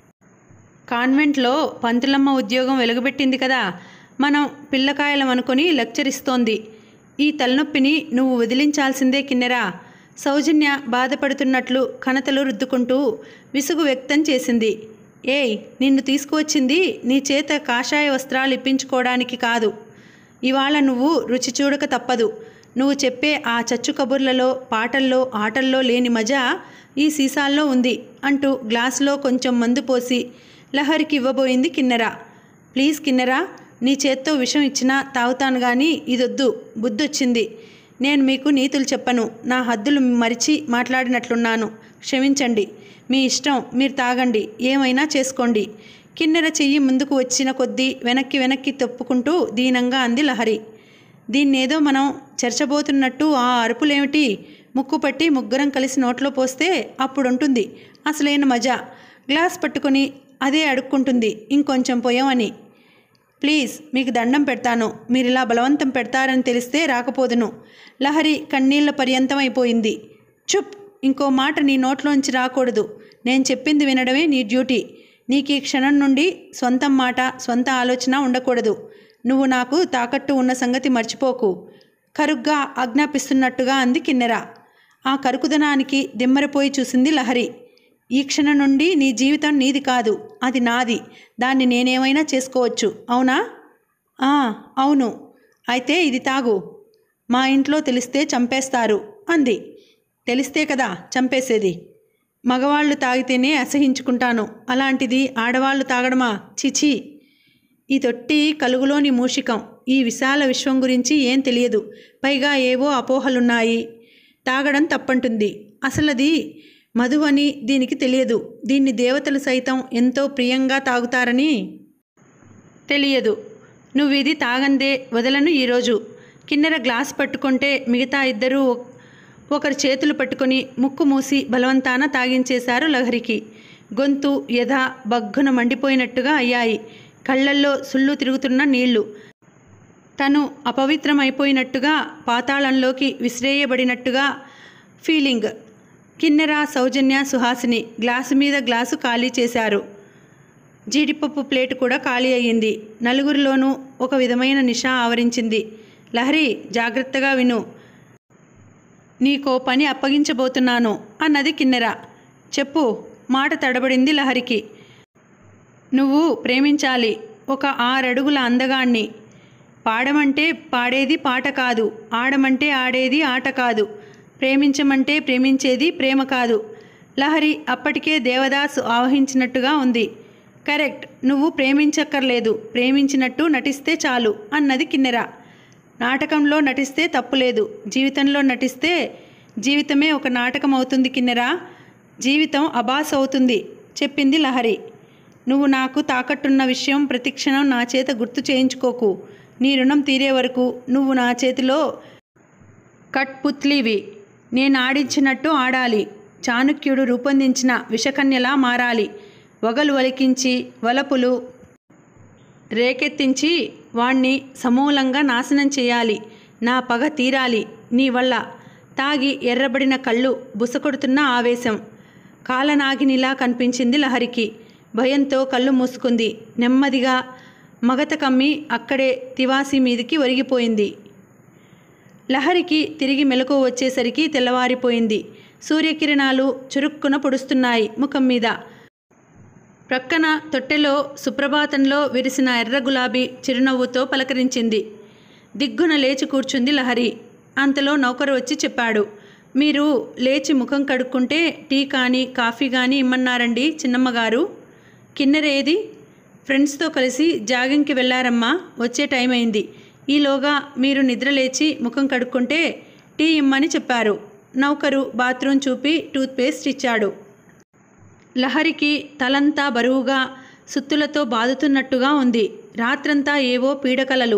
Speaker 1: కాన్వెంట్లో పంతులమ్మ ఉద్యోగం వెలుగుబెట్టింది కదా మనం పిల్లకాయలం అనుకొని లెక్చర్ ఇస్తోంది ఈ తలనొప్పిని నువ్వు వదిలించాల్సిందే కిన్నెరా సౌజన్య బాధపడుతున్నట్లు కనతలు రుద్దుకుంటూ విసుగు వ్యక్తం చేసింది ఏయ్ నిన్ను తీసుకువచ్చింది నీ చేత కాషాయ వస్త్రాలు ఇప్పించుకోవడానికి కాదు ఇవాళ నువ్వు రుచి చూడక తప్పదు నువ్వు చెప్పే ఆ చచ్చు కబుర్లలో పాటల్లో ఆటల్లో లేని మజా ఈ సీసాల్లో ఉంది అంటూ గ్లాసులో కొంచెం మందు పోసి లహరికి ఇవ్వబోయింది కిన్నెర ప్లీజ్ కిన్నెరా నీ చేత్తో విషం ఇచ్చినా తాగుతాను కానీ ఇదొద్దు బుద్ధొచ్చింది నేను మీకు నీతులు చెప్పను నా హద్దులు మరిచి మాట్లాడినట్లున్నాను క్షమించండి మీ ఇష్టం మీరు తాగండి ఏమైనా చేసుకోండి కిన్నెర చెయ్యి ముందుకు వచ్చిన కొద్దీ వెనక్కి వెనక్కి తప్పుకుంటూ దీనంగా అంది లహరి దీన్నేదో మనం చెరచబోతున్నట్టు ఆ అరుపులేమిటి ముక్కు పట్టి ముగ్గురం కలిసి నోట్లో పోస్తే అప్పుడుంటుంది అసలైన మజా గ్లాస్ పట్టుకొని అదే అడుక్కుంటుంది ఇంకొంచెం పోయామని ప్లీజ్ మీకు దండం పెడతాను మీరు ఇలా బలవంతం పెడతారని తెలిస్తే రాకపోదును లహరి కన్నీళ్ల పర్యంతం అయిపోయింది చుప్ ఇంకో మాట నీ నోట్లోంచి రాకూడదు నేను చెప్పింది వినడమే నీ డ్యూటీ నీకు ఈ క్షణం నుండి సొంతం మాట సొంత ఆలోచన ఉండకూడదు నువ్వు నాకు తాకట్టు ఉన్న సంగతి మర్చిపోకు కరుగ్గా ఆజ్ఞాపిస్తున్నట్టుగా అంది కిన్నెర ఆ కరుకుదనానికి దిమ్మరిపోయి చూసింది లహరి ఈ క్షణం నుండి నీ జీవితం నీది కాదు అది నాది దాన్ని నేనేమైనా చేసుకోవచ్చు అవునా "ఆ, అవును అయితే ఇది తాగు మా ఇంట్లో తెలిస్తే చంపేస్తారు అంది తెలిస్తే కదా చంపేసేది మగవాళ్ళు తాగితేనే అసహించుకుంటాను అలాంటిది ఆడవాళ్ళు తాగడమా చిచి ఈ తొట్టి కలుగులోని మూషికం ఈ విశాల విశ్వం గురించి ఏం తెలియదు పైగా ఏవో అపోహలున్నాయి తాగడం తప్పంటుంది అసలది మధు అని దీనికి తెలియదు దీన్ని దేవతలు సైతం ఎంతో ప్రియంగా తాగుతారని తెలియదు నువ్వు ఇది తాగందే వదలను ఈరోజు కిన్నెర గ్లాస్ పట్టుకుంటే మిగతా ఇద్దరూ ఒక్- ఒకరి చేతులు పట్టుకొని ముక్కు మూసి బలవంతాన తాగించేశారు లహరికి గొంతు యథ బగ్గున మండిపోయినట్టుగా అయ్యాయి కళ్ళల్లో సుళ్ళు తిరుగుతున్న నీళ్లు తను అపవిత్రమైపోయినట్టుగా పాతాళంలోకి విసిరేయబడినట్టుగా ఫీలింగ్ కిన్నెర సౌజన్య సుహాసిని గ్లాసు మీద గ్లాసు ఖాళీ చేశారు జీడిపప్పు ప్లేటు కూడా ఖాళీ అయ్యింది నలుగురిలోనూ ఒక విధమైన నిషా ఆవరించింది లహరి జాగ్రత్తగా విను నీకో పని అప్పగించబోతున్నాను అన్నది కిన్నెర చెప్పు మాట తడబడింది లహరికి నువ్వు ప్రేమించాలి ఒక ఆరడుగుల అందగాణ్ణి పాడమంటే పాడేది పాట కాదు ఆడమంటే ఆడేది ఆట కాదు ప్రేమించమంటే ప్రేమించేది ప్రేమ కాదు లహరి అప్పటికే దేవదాసు ఆవహించినట్టుగా ఉంది కరెక్ట్ నువ్వు ప్రేమించక్కర్లేదు ప్రేమించినట్టు నటిస్తే చాలు అన్నది కిన్నెర నాటకంలో నటిస్తే తప్పులేదు జీవితంలో నటిస్తే జీవితమే ఒక నాటకం అవుతుంది కిన్నెరా జీవితం అబాస్ అవుతుంది చెప్పింది లహరి నువ్వు నాకు తాకట్టున్న విషయం ప్రతిక్షణం నా చేత గుర్తు చేయించుకోకు నీ రుణం తీరే వరకు నువ్వు నా చేతిలో కట్పుత్లీవి నేను ఆడించినట్టు ఆడాలి చాణక్యుడు రూపొందించిన విషకన్యలా మారాలి వగలు వలికించి వలపులు రేకెత్తించి వాణ్ణి సమూలంగా నాశనం చేయాలి నా పగ తీరాలి నీ వల్ల తాగి ఎర్రబడిన కళ్ళు బుసకొడుతున్న ఆవేశం కాలనాగినిలా కనిపించింది లహరికి భయంతో కళ్ళు మూసుకుంది నెమ్మదిగా మగత కమ్మి అక్కడే తివాసి మీదికి ఒరిగిపోయింది లహరికి తిరిగి మెలకు వచ్చేసరికి తెల్లవారిపోయింది సూర్యకిరణాలు చురుక్కున పొడుస్తున్నాయి ముఖం మీద ప్రక్కన తొట్టెలో సుప్రభాతంలో విరిసిన ఎర్ర గులాబీ చిరునవ్వుతో పలకరించింది దిగ్గున లేచి కూర్చుంది లహరి అంతలో నౌకరు వచ్చి చెప్పాడు మీరు లేచి ముఖం కడుక్కుంటే టీ కానీ కాఫీ కానీ ఇమ్మన్నారండి చిన్నమ్మగారు కిన్నెరేది ఫ్రెండ్స్తో కలిసి జాగింగ్కి వెళ్ళారమ్మా వచ్చే టైం అయింది ఈలోగా మీరు నిద్ర లేచి ముఖం కడుక్కుంటే టీ ఇమ్మని చెప్పారు నౌకరు బాత్రూమ్ చూపి టూత్పేస్ట్ ఇచ్చాడు లహరికి తలంతా బరువుగా సుత్తులతో బాదుతున్నట్టుగా ఉంది రాత్రంతా ఏవో పీడకలలు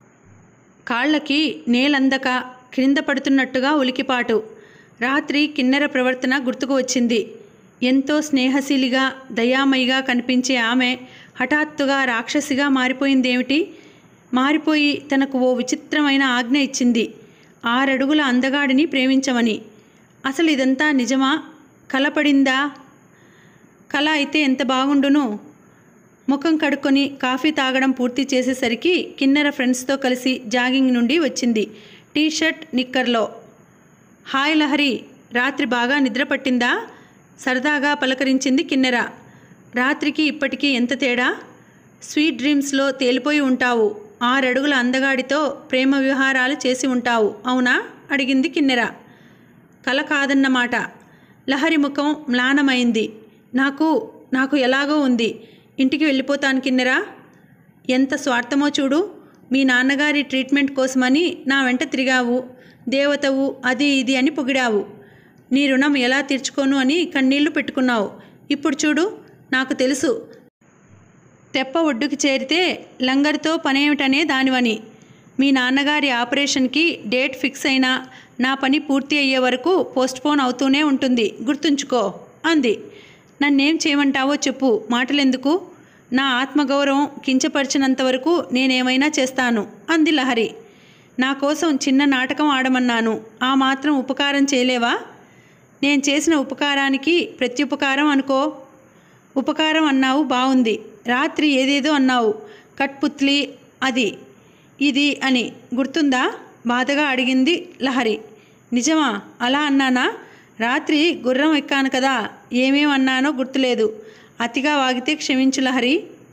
Speaker 1: కాళ్ళకి నేలందక క్రింద పడుతున్నట్టుగా ఉలికిపాటు రాత్రి కిన్నెర ప్రవర్తన గుర్తుకు వచ్చింది ఎంతో స్నేహశీలిగా దయామయిగా కనిపించే ఆమె హఠాత్తుగా రాక్షసిగా మారిపోయిందేమిటి మారిపోయి తనకు ఓ విచిత్రమైన ఆజ్ఞ ఇచ్చింది ఆరడుగుల అందగాడిని ప్రేమించమని అసలు ఇదంతా నిజమా కలపడిందా కళ అయితే ఎంత బాగుండును ముఖం కడుక్కొని కాఫీ తాగడం పూర్తి చేసేసరికి కిన్నెర ఫ్రెండ్స్తో కలిసి జాగింగ్ నుండి వచ్చింది టీ షర్ట్ నిక్కర్లో హాయ్ లహరి రాత్రి బాగా నిద్ర పట్టిందా సరదాగా పలకరించింది కిన్నెర రాత్రికి ఇప్పటికీ ఎంత తేడా స్వీట్ డ్రీమ్స్లో తేలిపోయి ఉంటావు ఆరడుగుల అందగాడితో ప్రేమ వ్యవహారాలు చేసి ఉంటావు అవునా అడిగింది కిన్నెర కల కాదన్నమాట లహరి ముఖం మ్లానమైంది నాకు నాకు ఎలాగో ఉంది ఇంటికి వెళ్ళిపోతాను కిన్నెరా ఎంత స్వార్థమో చూడు మీ నాన్నగారి ట్రీట్మెంట్ కోసమని నా వెంట తిరిగావు దేవతవు అది ఇది అని పొగిడావు నీ రుణం ఎలా తీర్చుకోను అని కన్నీళ్లు పెట్టుకున్నావు ఇప్పుడు చూడు నాకు తెలుసు తెప్ప ఒడ్డుకి చేరితే లంగర్తో పనేమిటనే దానివని మీ నాన్నగారి ఆపరేషన్కి డేట్ ఫిక్స్ అయినా నా పని పూర్తి అయ్యే వరకు పోస్ట్పోన్ అవుతూనే ఉంటుంది గుర్తుంచుకో అంది నన్నేం చేయమంటావో చెప్పు మాటలెందుకు నా ఆత్మగౌరవం కించపరిచినంత వరకు నేనేమైనా చేస్తాను అంది లహరి నా కోసం చిన్న నాటకం ఆడమన్నాను ఆ మాత్రం ఉపకారం చేయలేవా నేను చేసిన ఉపకారానికి ప్రత్యుపకారం అనుకో ఉపకారం అన్నావు బాగుంది రాత్రి ఏదేదో అన్నావు కట్పుత్లి అది ఇది అని గుర్తుందా బాధగా అడిగింది లహరి నిజమా అలా అన్నానా రాత్రి గుర్రం ఎక్కాను కదా ఏమేం అన్నానో గుర్తులేదు అతిగా వాగితే క్షమించు లహరి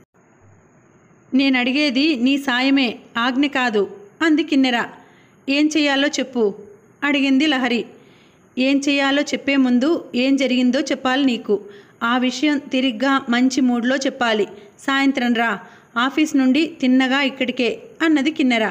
Speaker 1: నేను అడిగేది నీ సాయమే ఆజ్ఞ కాదు అంది కిన్నెర ఏం చేయాలో చెప్పు అడిగింది లహరి ఏం చేయాలో చెప్పే ముందు ఏం జరిగిందో చెప్పాలి నీకు ఆ విషయం తిరిగ్గా మంచి మూడ్లో చెప్పాలి సాయంత్రం రా ఆఫీస్ నుండి తిన్నగా ఇక్కడికే అన్నది కిన్నెర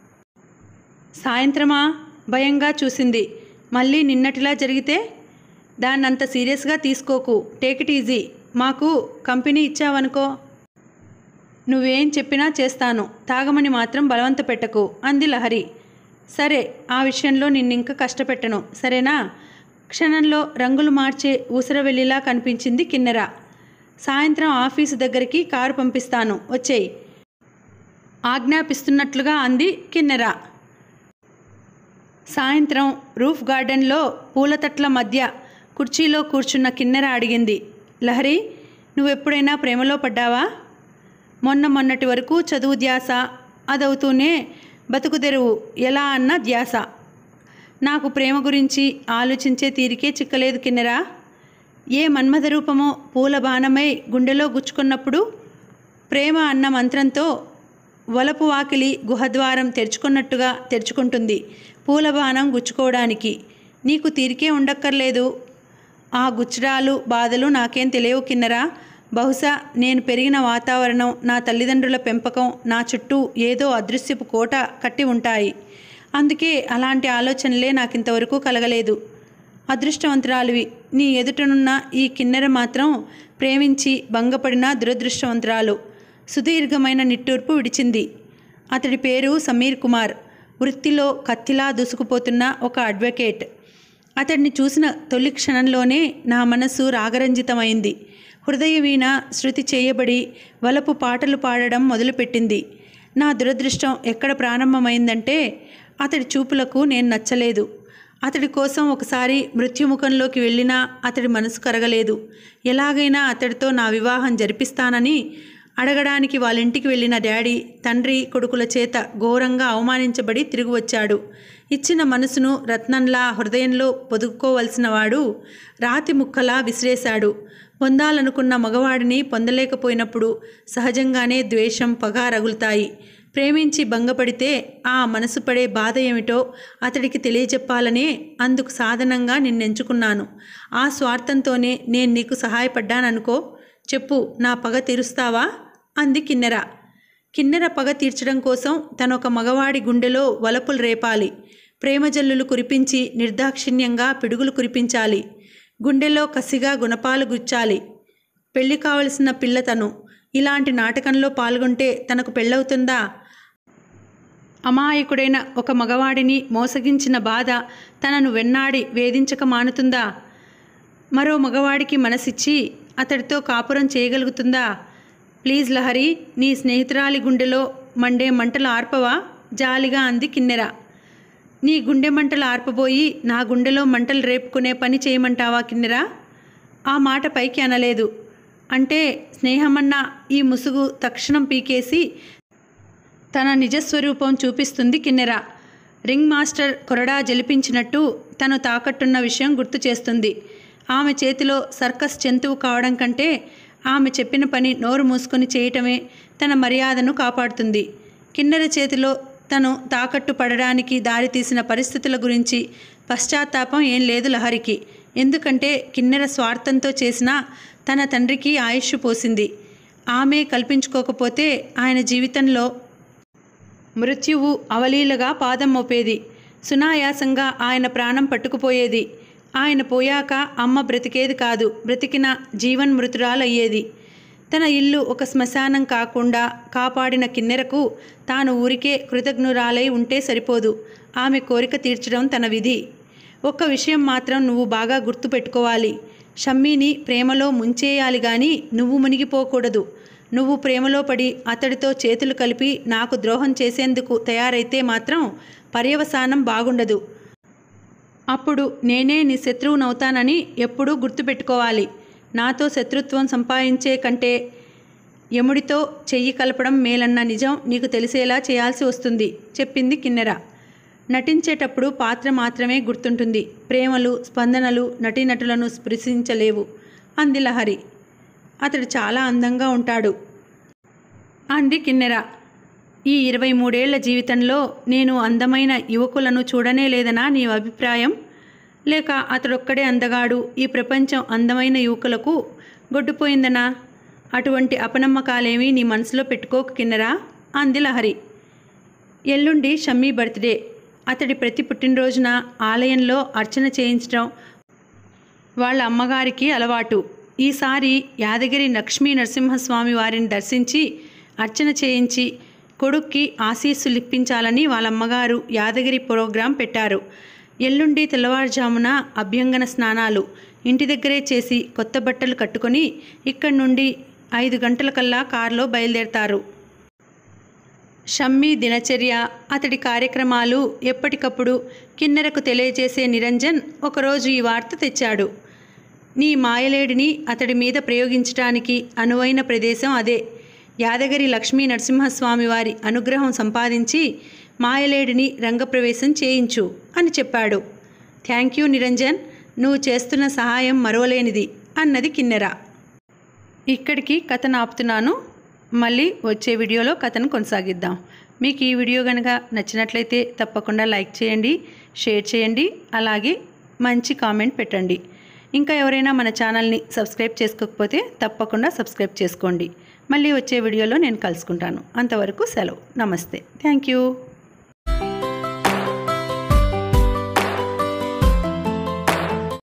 Speaker 1: సాయంత్రమా భయంగా చూసింది మళ్ళీ నిన్నటిలా జరిగితే దాన్నంత సీరియస్గా తీసుకోకు టేక్ ఇట్ ఈజీ మాకు కంపెనీ ఇచ్చావనుకో నువ్వేం చెప్పినా చేస్తాను తాగమని మాత్రం బలవంత పెట్టకు అంది లహరి సరే ఆ విషయంలో నిన్నింక కష్టపెట్టను సరేనా క్షణంలో రంగులు మార్చే ఊసరవెల్లిలా కనిపించింది కిన్నెర సాయంత్రం ఆఫీసు దగ్గరికి కారు పంపిస్తాను వచ్చేయి ఆజ్ఞాపిస్తున్నట్లుగా అంది కిన్నెర సాయంత్రం రూఫ్ గార్డెన్లో పూలతట్ల మధ్య కుర్చీలో కూర్చున్న కిన్నెర అడిగింది లహరి నువ్వెప్పుడైనా ప్రేమలో పడ్డావా మొన్న మొన్నటి వరకు చదువు ధ్యాస అదవుతూనే బతుకు తెరువు ఎలా అన్న ధ్యాస నాకు ప్రేమ గురించి ఆలోచించే తీరికే చిక్కలేదు కిన్నెరా ఏ మన్మథ రూపమో పూల బాణమై గుండెలో గుచ్చుకున్నప్పుడు ప్రేమ అన్న మంత్రంతో వలపు వాకిలి గుహద్వారం తెరుచుకున్నట్టుగా తెరుచుకుంటుంది పూల బాణం గుచ్చుకోవడానికి నీకు తీరికే ఉండక్కర్లేదు ఆ గుచ్చడాలు బాధలు నాకేం తెలియవు కిన్నరా బహుశా నేను పెరిగిన వాతావరణం నా తల్లిదండ్రుల పెంపకం నా చుట్టూ ఏదో అదృశ్యపు కోట కట్టి ఉంటాయి అందుకే అలాంటి ఆలోచనలే నాకింతవరకు కలగలేదు అదృష్టవంతురాలివి నీ ఎదుటనున్న ఈ కిన్నెర మాత్రం ప్రేమించి భంగపడిన దురదృష్టవంతురాలు సుదీర్ఘమైన నిట్టూర్పు విడిచింది అతడి పేరు సమీర్ కుమార్ వృత్తిలో కత్తిలా దూసుకుపోతున్న ఒక అడ్వకేట్ అతడిని చూసిన తొలి క్షణంలోనే నా మనసు రాగరంజితమైంది హృదయ వీణ శృతి చేయబడి వలపు పాటలు పాడడం మొదలుపెట్టింది నా దురదృష్టం ఎక్కడ ప్రారంభమైందంటే అతడి చూపులకు నేను నచ్చలేదు అతడి కోసం ఒకసారి మృత్యుముఖంలోకి వెళ్ళినా అతడి మనసు కరగలేదు ఎలాగైనా అతడితో నా వివాహం జరిపిస్తానని అడగడానికి వాళ్ళ ఇంటికి వెళ్ళిన డాడీ తండ్రి కొడుకుల చేత ఘోరంగా అవమానించబడి తిరిగి వచ్చాడు ఇచ్చిన మనసును రత్నంలా హృదయంలో పొదుక్కోవలసిన వాడు రాతి ముక్కలా విసిరేశాడు పొందాలనుకున్న మగవాడిని పొందలేకపోయినప్పుడు సహజంగానే ద్వేషం పగ రగులుతాయి ప్రేమించి భంగపడితే ఆ మనసు పడే బాధ ఏమిటో అతడికి తెలియజెప్పాలనే అందుకు సాధనంగా నిన్నెంచుకున్నాను ఆ స్వార్థంతోనే నేను నీకు సహాయపడ్డాననుకో చెప్పు నా పగ తీరుస్తావా అంది కిన్నెర కిన్నెర పగ తీర్చడం కోసం తనొక మగవాడి గుండెలో వలపులు రేపాలి ప్రేమజల్లులు కురిపించి నిర్దాక్షిణ్యంగా పిడుగులు కురిపించాలి గుండెలో కసిగా గుణపాలు గుచ్చాలి పెళ్లి కావలసిన పిల్ల తను ఇలాంటి నాటకంలో పాల్గొంటే తనకు పెళ్ళవుతుందా అమాయకుడైన ఒక మగవాడిని మోసగించిన బాధ తనను వెన్నాడి వేధించక మానుతుందా మరో మగవాడికి మనసిచ్చి అతడితో కాపురం చేయగలుగుతుందా ప్లీజ్ లహరి నీ స్నేహితురాలి గుండెలో మండే మంటలు ఆర్పవా జాలిగా అంది కిన్నెర నీ గుండె మంటలు ఆర్పబోయి నా గుండెలో మంటలు రేపుకునే పని చేయమంటావా కిన్నెరా ఆ మాట పైకి అనలేదు అంటే స్నేహమన్న ఈ ముసుగు తక్షణం పీకేసి తన నిజస్వరూపం చూపిస్తుంది కిన్నెర రింగ్ మాస్టర్ కొరడా జలిపించినట్టు తను తాకట్టున్న విషయం గుర్తు చేస్తుంది ఆమె చేతిలో సర్కస్ జంతువు కావడం కంటే ఆమె చెప్పిన పని నోరు మూసుకొని చేయటమే తన మర్యాదను కాపాడుతుంది కిన్నెర చేతిలో తను తాకట్టు పడడానికి దారితీసిన పరిస్థితుల గురించి పశ్చాత్తాపం ఏం లేదు లహరికి ఎందుకంటే కిన్నెర స్వార్థంతో చేసిన తన తండ్రికి ఆయుష్ పోసింది ఆమె కల్పించుకోకపోతే ఆయన జీవితంలో మృత్యువు అవలీలగా పాదం మోపేది సునాయాసంగా ఆయన ప్రాణం పట్టుకుపోయేది ఆయన పోయాక అమ్మ బ్రతికేది కాదు బ్రతికిన జీవన్ మృతురాలయ్యేది తన ఇల్లు ఒక శ్మశానం కాకుండా కాపాడిన కిన్నెరకు తాను ఊరికే కృతజ్ఞురాలై ఉంటే సరిపోదు ఆమె కోరిక తీర్చడం తన విధి ఒక్క విషయం మాత్రం నువ్వు బాగా గుర్తుపెట్టుకోవాలి షమ్మీని ప్రేమలో ముంచేయాలి గాని నువ్వు మునిగిపోకూడదు నువ్వు ప్రేమలో పడి అతడితో చేతులు కలిపి నాకు ద్రోహం చేసేందుకు తయారైతే మాత్రం పర్యవసానం బాగుండదు అప్పుడు నేనే నీ శత్రువునవుతానని ఎప్పుడూ గుర్తుపెట్టుకోవాలి నాతో శత్రుత్వం సంపాదించే కంటే యముడితో చెయ్యి కలపడం మేలన్న నిజం నీకు తెలిసేలా చేయాల్సి వస్తుంది చెప్పింది కిన్నెర నటించేటప్పుడు పాత్ర మాత్రమే గుర్తుంటుంది ప్రేమలు స్పందనలు నటీనటులను స్పృశించలేవు అంది లహరి అతడు చాలా అందంగా ఉంటాడు అంది కిన్నెర ఈ ఇరవై మూడేళ్ల జీవితంలో నేను అందమైన యువకులను చూడనే లేదనా నీ అభిప్రాయం లేక అతడొక్కడే అందగాడు ఈ ప్రపంచం అందమైన యువకులకు గొడ్డుపోయిందనా అటువంటి అపనమ్మకాలేమీ నీ మనసులో పెట్టుకోకు కిన్నెరా అంది లహరి ఎల్లుండి షమ్మీ బర్త్డే అతడి ప్రతి పుట్టినరోజున ఆలయంలో అర్చన చేయించడం వాళ్ళ అమ్మగారికి అలవాటు ఈసారి యాదగిరి లక్ష్మీ నరసింహస్వామి వారిని దర్శించి అర్చన చేయించి కొడుక్కి ఆశీస్సులు ఇప్పించాలని వాళ్ళ అమ్మగారు యాదగిరి ప్రోగ్రాం పెట్టారు ఎల్లుండి తెల్లవారుజామున అభ్యంగన స్నానాలు ఇంటి దగ్గరే చేసి కొత్త బట్టలు కట్టుకొని ఇక్కడి నుండి ఐదు గంటలకల్లా కారులో బయలుదేరతారు షమ్మీ దినచర్య అతడి కార్యక్రమాలు ఎప్పటికప్పుడు కిన్నెరకు తెలియజేసే నిరంజన్ ఒకరోజు ఈ వార్త తెచ్చాడు నీ మాయలేడిని అతడి మీద ప్రయోగించటానికి అనువైన ప్రదేశం అదే యాదగిరి లక్ష్మీ నరసింహస్వామి వారి అనుగ్రహం సంపాదించి మాయలేడిని రంగప్రవేశం చేయించు అని చెప్పాడు థ్యాంక్ యూ నిరంజన్ నువ్వు చేస్తున్న సహాయం మరవలేనిది అన్నది కిన్నెర ఇక్కడికి కథను ఆపుతున్నాను మళ్ళీ వచ్చే వీడియోలో కథను కొనసాగిద్దాం మీకు ఈ వీడియో కనుక నచ్చినట్లయితే తప్పకుండా లైక్ చేయండి షేర్ చేయండి అలాగే మంచి కామెంట్ పెట్టండి ఇంకా ఎవరైనా మన ఛానల్ని సబ్స్క్రైబ్ చేసుకోకపోతే తప్పకుండా సబ్స్క్రైబ్ చేసుకోండి మళ్ళీ వచ్చే వీడియోలో నేను కలుసుకుంటాను అంతవరకు సెలవు నమస్తే థ్యాంక్ యూ